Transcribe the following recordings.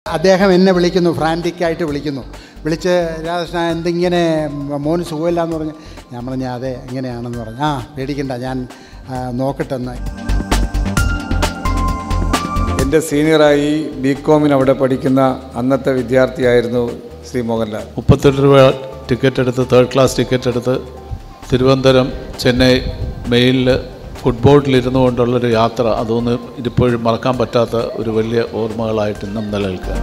അദ്ദേഹം എന്നെ വിളിക്കുന്നു ഫ്രാൻറ്റിക്കായിട്ട് വിളിക്കുന്നു വിളിച്ച് രാധാകൃഷ്ണ എന്തിങ്ങനെ മോന് സുഖമില്ല എന്ന് പറഞ്ഞ് ഞാൻ പറഞ്ഞു അതെ ഇങ്ങനെയാണെന്ന് പറഞ്ഞു ആ പേടിക്കണ്ട ഞാൻ ആ, നോക്കട്ടെന്ന് എൻ്റെ സീനിയറായി ബി കോമിന് അവിടെ പഠിക്കുന്ന അന്നത്തെ വിദ്യാർത്ഥിയായിരുന്നു ശ്രീ മോഹൻലാൽ മുപ്പത്തെട്ട് രൂപ ടിക്കറ്റ് എടുത്ത് തേർഡ് ക്ലാസ് ടിക്കറ്റ് എടുത്ത് തിരുവനന്തപുരം ചെന്നൈ മെയിലിൽ ഫുട്ബോളിലിരുന്നു കൊണ്ടുള്ളൊരു യാത്ര അതൊന്നും ഇതിപ്പോഴും മറക്കാൻ പറ്റാത്ത ഒരു വലിയ ഓർമ്മകളായിട്ട് ഇന്നും നിലനിൽക്കുകയാണ്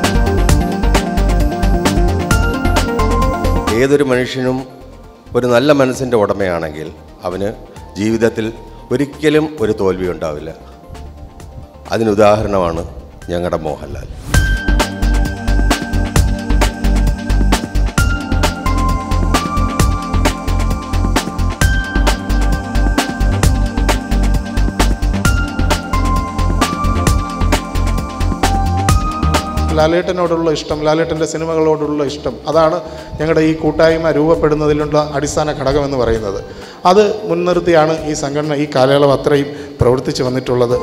ഏതൊരു മനുഷ്യനും ഒരു നല്ല മനസ്സിൻ്റെ ഉടമയാണെങ്കിൽ അവന് ജീവിതത്തിൽ ഒരിക്കലും ഒരു തോൽവി ഉണ്ടാവില്ല അതിനുദാഹരണമാണ് ഞങ്ങളുടെ മോഹൻലാൽ ലാലേട്ടനോടുള്ള ഇഷ്ടം ലാലേട്ടൻ്റെ സിനിമകളോടുള്ള ഇഷ്ടം അതാണ് ഞങ്ങളുടെ ഈ കൂട്ടായ്മ രൂപപ്പെടുന്നതിലുള്ള അടിസ്ഥാന ഘടകമെന്ന് പറയുന്നത് അത് മുൻനിർത്തിയാണ് ഈ സംഘടന ഈ കാലയളവ് അത്രയും പ്രവർത്തിച്ചു വന്നിട്ടുള്ളത്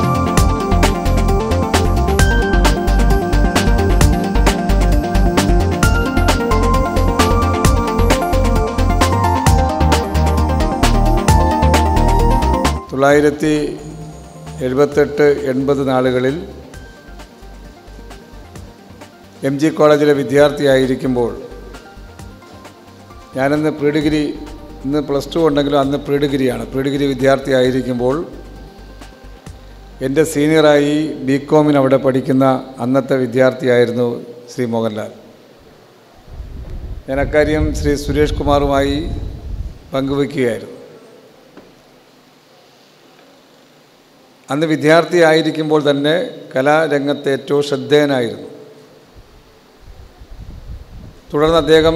തൊള്ളായിരത്തി എഴുപത്തെട്ട് എൺപത് നാളുകളിൽ എം ജി കോളേജിലെ വിദ്യാർത്ഥിയായിരിക്കുമ്പോൾ ഞാനന്ന് പ്രീ ഡിഗ്രി ഇന്ന് പ്ലസ് ടു ഉണ്ടെങ്കിലും അന്ന് പ്രീ ഡിഗ്രിയാണ് പ്രീ ഡിഗ്രി വിദ്യാർത്ഥിയായിരിക്കുമ്പോൾ എൻ്റെ സീനിയറായി ബി കോമിന് അവിടെ പഠിക്കുന്ന അന്നത്തെ വിദ്യാർത്ഥിയായിരുന്നു ശ്രീ മോഹൻലാൽ ഞാൻ അക്കാര്യം ശ്രീ സുരേഷ് കുമാറുമായി പങ്കുവയ്ക്കുകയായിരുന്നു അന്ന് വിദ്യാർത്ഥിയായിരിക്കുമ്പോൾ തന്നെ കലാരംഗത്ത് ഏറ്റവും ശ്രദ്ധേയനായിരുന്നു തുടർന്ന് അദ്ദേഹം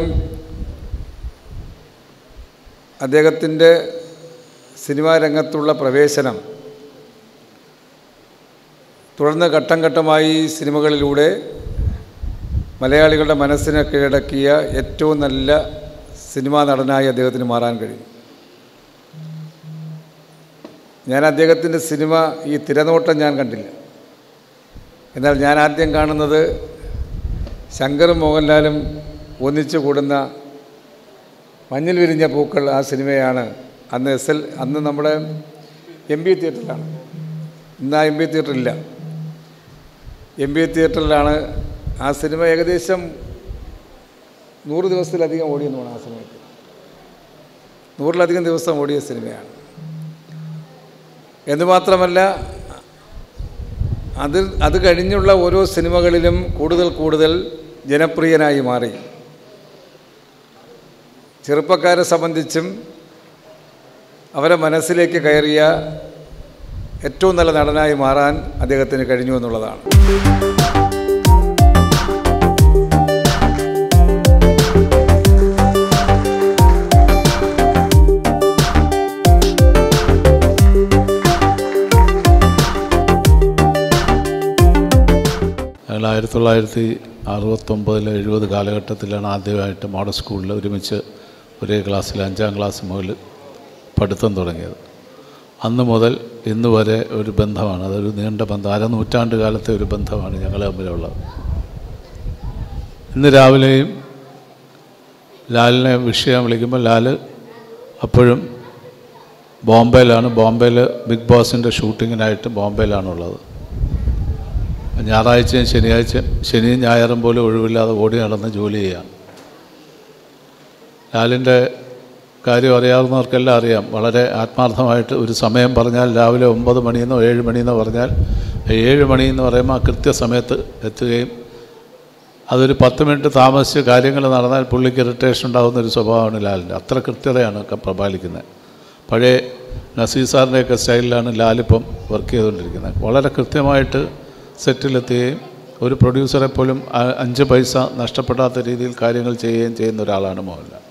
അദ്ദേഹത്തിൻ്റെ സിനിമാ രംഗത്തുള്ള പ്രവേശനം തുടർന്ന് ഘട്ടം ഘട്ടമായി സിനിമകളിലൂടെ മലയാളികളുടെ മനസ്സിനെ കീഴടക്കിയ ഏറ്റവും നല്ല സിനിമാ നടനായി അദ്ദേഹത്തിന് മാറാൻ കഴിയും ഞാൻ അദ്ദേഹത്തിൻ്റെ സിനിമ ഈ തിരനോട്ടം ഞാൻ കണ്ടില്ല എന്നാൽ ഞാൻ ആദ്യം കാണുന്നത് ശങ്കറും മോഹൻലാലും ഒന്നിച്ചു കൂടുന്ന മഞ്ഞിൽ വിരിഞ്ഞ പൂക്കൾ ആ സിനിമയാണ് അന്ന് എസ് എൽ അന്ന് നമ്മുടെ എം ബി തിയേറ്ററിലാണ് ഇന്ന് ആ എം ബി തിയേറ്ററില്ല എം ബി തിയേറ്ററിലാണ് ആ സിനിമ ഏകദേശം നൂറ് ദിവസത്തിലധികം ഓടിയെന്നാണ് ആ സമയത്ത് നൂറിലധികം ദിവസം ഓടിയ സിനിമയാണ് എന്ന് മാത്രമല്ല അത് അത് കഴിഞ്ഞുള്ള ഓരോ സിനിമകളിലും കൂടുതൽ കൂടുതൽ ജനപ്രിയനായി മാറി ചെറുപ്പക്കാരെ സംബന്ധിച്ചും അവരെ മനസ്സിലേക്ക് കയറിയ ഏറ്റവും നല്ല നടനായി മാറാൻ അദ്ദേഹത്തിന് കഴിഞ്ഞു എന്നുള്ളതാണ് ഞങ്ങൾ ആയിരത്തി തൊള്ളായിരത്തി അറുപത്തൊമ്പതിൽ എഴുപത് കാലഘട്ടത്തിലാണ് ആദ്യമായിട്ട് മോഡൽ സ്കൂളിൽ ഒരുമിച്ച് ഒരേ ക്ലാസ്സിൽ അഞ്ചാം ക്ലാസ് മുതൽ പഠിത്തം തുടങ്ങിയത് അന്ന് മുതൽ ഇന്ന് വരെ ഒരു ബന്ധമാണ് അതൊരു നീണ്ട ബന്ധം അര നൂറ്റാണ്ട് കാലത്തെ ഒരു ബന്ധമാണ് ഞങ്ങൾ തമ്മിലുള്ളത് ഇന്ന് രാവിലെയും ലാലിനെ വിഷയം വിളിക്കുമ്പോൾ ലാല് അപ്പോഴും ബോംബെയിലാണ് ബോംബെയിൽ ബിഗ് ബോസിൻ്റെ ഷൂട്ടിങ്ങിനായിട്ട് ബോംബെയിലാണുള്ളത് ഞായറാഴ്ചയും ശനിയാഴ്ച ശനിയും ഞായറും പോലും ഒഴിവില്ലാതെ ഓടി നടന്ന് ജോലി ചെയ്യാം ലാലിൻ്റെ കാര്യം അറിയാവുന്നവർക്കെല്ലാം അറിയാം വളരെ ആത്മാർത്ഥമായിട്ട് ഒരു സമയം പറഞ്ഞാൽ രാവിലെ ഒമ്പത് മണിയെന്നോ ഏഴ് മണിയെന്നോ പറഞ്ഞാൽ ഏഴ് മണി എന്ന് പറയുമ്പോൾ ആ കൃത്യസമയത്ത് എത്തുകയും അതൊരു പത്ത് മിനിറ്റ് താമസിച്ച് കാര്യങ്ങൾ നടന്നാൽ പുള്ളിക്ക് ഇറിറ്റേഷൻ ഉണ്ടാകുന്ന ഒരു സ്വഭാവമാണ് ലാലിൻ്റെ അത്ര കൃത്യതയാണ് ഒക്കെ പ്രപാലിക്കുന്നത് പഴയ നസീർ സാറിൻ്റെയൊക്കെ സ്റ്റൈലിലാണ് ലാലിപ്പം വർക്ക് ചെയ്തുകൊണ്ടിരിക്കുന്നത് വളരെ കൃത്യമായിട്ട് സെറ്റിലെത്തുകയും ഒരു പ്രൊഡ്യൂസറെ പോലും അ- അഞ്ച് പൈസ നഷ്ടപ്പെടാത്ത രീതിയിൽ കാര്യങ്ങൾ ചെയ്യുകയും ചെയ്യുന്ന ഒരാളാണ് മോഹൻലാൽ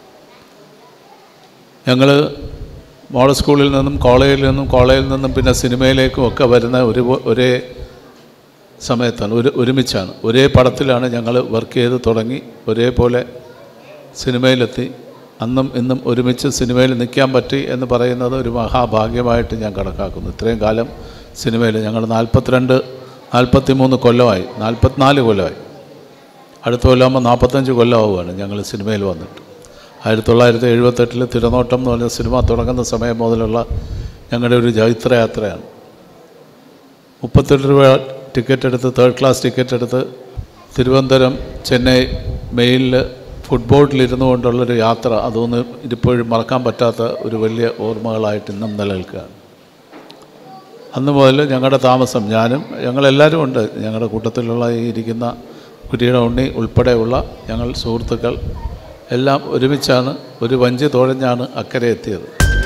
ഞങ്ങൾ മോഡൽ സ്കൂളിൽ നിന്നും കോളേജിൽ നിന്നും കോളേജിൽ നിന്നും പിന്നെ സിനിമയിലേക്കും ഒക്കെ വരുന്ന ഒരു ഒരേ സമയത്താണ് ഒരു ഒരുമിച്ചാണ് ഒരേ പടത്തിലാണ് ഞങ്ങൾ വർക്ക് ചെയ്ത് തുടങ്ങി ഒരേപോലെ സിനിമയിലെത്തി അന്നും ഇന്നും ഒരുമിച്ച് സിനിമയിൽ നിൽക്കാൻ പറ്റി എന്ന് പറയുന്നത് ഒരു മഹാഭാഗ്യമായിട്ട് ഞാൻ കണക്കാക്കുന്നു ഇത്രയും കാലം സിനിമയിൽ ഞങ്ങൾ നാൽപ്പത്തിരണ്ട് നാൽപ്പത്തി മൂന്ന് കൊല്ലമായി നാൽപ്പത്തിനാല് കൊല്ലമായി അടുത്ത കൊല്ലമാകുമ്പോൾ നാൽപ്പത്തഞ്ച് കൊല്ലമാവുകയാണ് ഞങ്ങൾ സിനിമയിൽ വന്നിട്ട് ആയിരത്തി തൊള്ളായിരത്തി എഴുപത്തെട്ടിൽ തിരനോട്ടം എന്ന് പറഞ്ഞ സിനിമ തുടങ്ങുന്ന സമയം മുതലുള്ള ഞങ്ങളുടെ ഒരു ജൈത്രയാത്രയാണ് മുപ്പത്തെട്ട് രൂപ ടിക്കറ്റ് എടുത്ത് തേർഡ് ക്ലാസ് ടിക്കറ്റ് എടുത്ത് തിരുവനന്തപുരം ചെന്നൈ മെയിലിൽ ഫുട്ബോട്ടിലിരുന്നു കൊണ്ടുള്ളൊരു യാത്ര അതൊന്നും ഇപ്പോഴും മറക്കാൻ പറ്റാത്ത ഒരു വലിയ ഓർമ്മകളായിട്ട് ഇന്നും നിലനിൽക്കുകയാണ് അന്ന് മുതൽ ഞങ്ങളുടെ താമസം ഞാനും ഞങ്ങളെല്ലാവരും ഉണ്ട് ഞങ്ങളുടെ കൂട്ടത്തിലുള്ള ഈ ഇരിക്കുന്ന കുട്ടിയുടെ ഉണ്ണി ഉൾപ്പെടെയുള്ള ഞങ്ങൾ സുഹൃത്തുക്കൾ എല്ലാം ഒരുമിച്ചാണ് ഒരു വഞ്ചി തുഴഞ്ഞാണ് അക്കരെ എത്തിയത്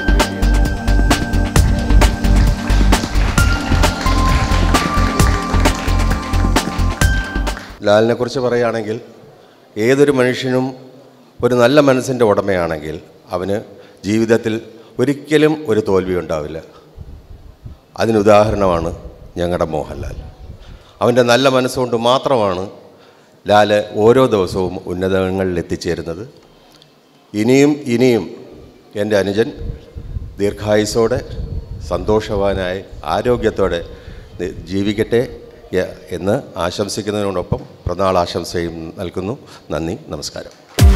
ലാലിനെ കുറിച്ച് പറയുകയാണെങ്കിൽ ഏതൊരു മനുഷ്യനും ഒരു നല്ല മനസ്സിൻ്റെ ഉടമയാണെങ്കിൽ അവന് ജീവിതത്തിൽ ഒരിക്കലും ഒരു തോൽവി ഉണ്ടാവില്ല അതിനുദാഹരണമാണ് ഞങ്ങളുടെ മോഹൻലാൽ അവൻ്റെ നല്ല മനസ്സുകൊണ്ട് മാത്രമാണ് ലാല് ഓരോ ദിവസവും ഉന്നതങ്ങളിൽ എത്തിച്ചേരുന്നത് ഇനിയും ഇനിയും എൻ്റെ അനുജൻ ദീർഘായുസോടെ സന്തോഷവാനായി ആരോഗ്യത്തോടെ നി- ജീവിക്കട്ടെ എ- എന്ന് ആശംസിക്കുന്നതിനോടൊപ്പം പിറന്നാൾ ആശംസയും നൽകുന്നു നന്ദി നമസ്കാരം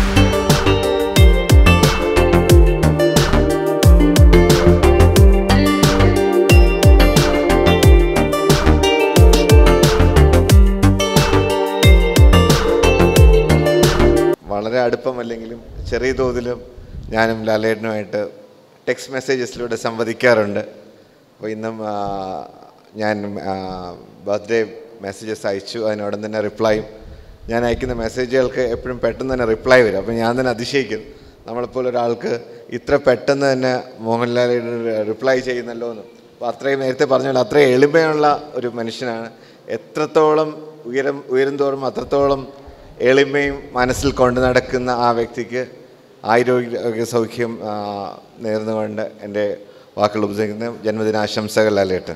വളരെ അടുപ്പമല്ലെങ്കിലും ചെറിയ തോതിലും ഞാനും ലാലേട്ടനുമായിട്ട് ടെക്സ്റ്റ് മെസ്സേജസിലൂടെ സംവദിക്കാറുണ്ട് അപ്പോൾ ഇന്നും ആ, ഞാൻ ബർത്ത്ഡേ മെസ്സേജസ് അയച്ചു അതിനോടം തന്നെ റിപ്ലൈയും ഞാൻ അയക്കുന്ന മെസ്സേജുകൾക്ക് എപ്പോഴും പെട്ടെന്ന് തന്നെ റിപ്ലൈ വരും അപ്പോൾ ഞാൻ തന്നെ അതിശയിക്കും നമ്മളെപ്പോലെ ഒരാൾക്ക് ഇത്ര പെട്ടെന്ന് തന്നെ മോഹൻലാൽ റിപ്ലൈ ചെയ്യുന്നല്ലോ എന്ന് അപ്പോൾ അത്രയും നേരത്തെ പറഞ്ഞ പോലെ അത്രയും എളിമയുള്ള ഒരു മനുഷ്യനാണ് എത്രത്തോളം ഉയരം ഉയരും തോറും അത്രത്തോളം എളിമയും മനസ്സിൽ കൊണ്ടു നടക്കുന്ന ആ വ്യക്തിക്ക് ആരോഗ്യ സൗഖ്യം ആ, നേർന്നുകൊണ്ട് എൻ്റെ വാക്കുകൾ ഉപയോഗിക്കുന്ന ജന്മദിനാശംസകൾ അലേട്ടൻ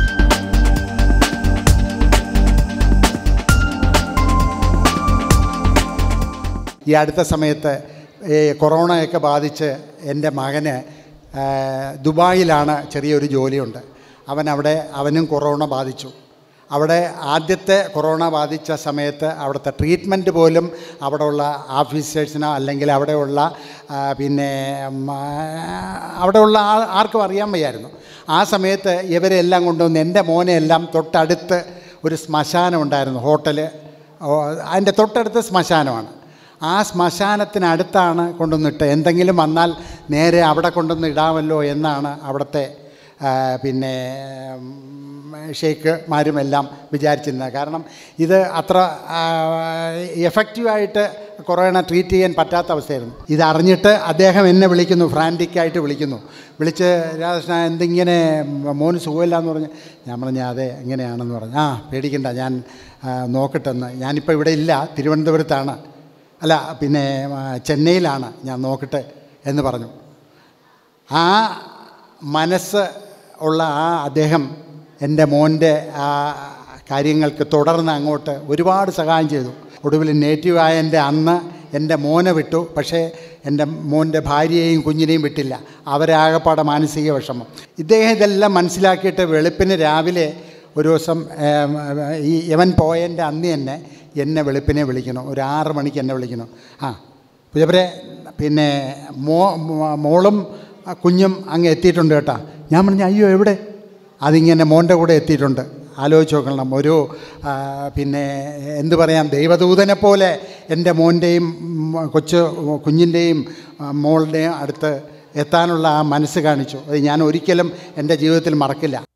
ഈ അടുത്ത സമയത്ത് ഈ കൊറോണയൊക്കെ ബാധിച്ച് എൻ്റെ മകന് ആ, ദുബായിലാണ് ചെറിയൊരു ജോലിയുണ്ട് അവൻ അവിടെ അവനും കൊറോണ ബാധിച്ചു അവിടെ ആദ്യത്തെ കൊറോണ ബാധിച്ച സമയത്ത് അവിടുത്തെ ട്രീറ്റ്മെൻറ്റ് പോലും അവിടെയുള്ള ഓഫീസേഴ്സിനോ അല്ലെങ്കിൽ അവിടെയുള്ള ആ, പിന്നെ ഉം, ആ, അവിടെയുള്ള ആ ആർക്കും അറിയാൻ വയ്യായിരുന്നു ആ സമയത്ത് ഇവരെല്ലാം കൊണ്ടുവന്ന് എൻ്റെ മോനെ എല്ലാം തൊട്ടടുത്ത് ഒരു ശ്മശാനം ഉണ്ടായിരുന്നു ഹോട്ടല് ഓ, അതിൻ്റെ തൊട്ടടുത്ത് ശ്മശാനമാണ് ആ ശ്മശാനത്തിനടുത്താണ് കൊണ്ടുവന്നിട്ട് എന്തെങ്കിലും വന്നാൽ നേരെ അവിടെ കൊണ്ടുവന്ന് ഇടാമല്ലോ എന്നാണ് അവിടുത്തെ ആ, പിന്നെ ഉം, ഷെയ്ഖ്മാരുമെല്ലാം വിചാരിച്ചിരുന്നത് കാരണം ഇത് അത്ര എഫക്റ്റീവായിട്ട് കൊറോണ ട്രീറ്റ് ചെയ്യാൻ പറ്റാത്ത അവസ്ഥയായിരുന്നു ഇതറിഞ്ഞിട്ട് അദ്ദേഹം എന്നെ വിളിക്കുന്നു ഫ്രാൻറ്റിക്കായിട്ട് വിളിക്കുന്നു വിളിച്ച് രാധാകൃഷ്ണ എന്തിങ്ങനെ മോന് സുഖമില്ല എന്ന് പറഞ്ഞ് ഞാൻ പറഞ്ഞു അതെ എങ്ങനെയാണെന്ന് പറഞ്ഞു ആ പേടിക്കണ്ട ഞാൻ ആ, നോക്കട്ടെന്ന് ഞാനിപ്പോൾ ഇവിടെ ഇല്ല തിരുവനന്തപുരത്താണ് അല്ല പിന്നെ ആ, ചെന്നൈയിലാണ് ഞാൻ നോക്കട്ടെ എന്ന് പറഞ്ഞു ആ മനസ്സ് ഉള്ള ആ അദ്ദേഹം എൻ്റെ മോൻ്റെ ആ കാര്യങ്ങൾക്ക് തുടർന്ന് അങ്ങോട്ട് ഒരുപാട് സഹായം ചെയ്തു ഒടുവിൽ നേറ്റീവായ എൻ്റെ അന്ന് എൻ്റെ മോനെ വിട്ടു പക്ഷേ എൻ്റെ മോൻ്റെ ഭാര്യയെയും കുഞ്ഞിനെയും വിട്ടില്ല അവരാകപ്പാടെ മാനസിക വിഷമം ഇദ്ദേഹം ഇതെല്ലാം മനസ്സിലാക്കിയിട്ട് വെളുപ്പിന് രാവിലെ ഒരു ദിവസം ഏം, ഈ യവൻ പോയതിൻ്റെ അന്ന് തന്നെ എന്നെ വെളുപ്പിനെ വിളിക്കണം ഒരു ആറ് മണിക്ക് എന്നെ വിളിക്കണം ആ ഇവരെ പിന്നെ മോ മോ- മോളും ആ കുഞ്ഞും അങ്ങ് എത്തിയിട്ടുണ്ട് കേട്ടാ ഞാൻ പറഞ്ഞു അയ്യോ എവിടെ അതിങ്ങനെ മോൻ്റെ കൂടെ എത്തിയിട്ടുണ്ട് ആലോചിച്ച് നോക്കണം ഒരു ആ, പിന്നെ എന്ത് പറയാം ദൈവദൂതനെ പോലെ എൻ്റെ മോൻ്റെയും ഉം, കൊച്ചു കുഞ്ഞിൻ്റെയും ആ, മോളുടെയും അടുത്ത് എത്താനുള്ള ആ മനസ്സ് കാണിച്ചു അത് ഞാൻ ഒരിക്കലും എൻ്റെ ജീവിതത്തിൽ മറക്കില്ല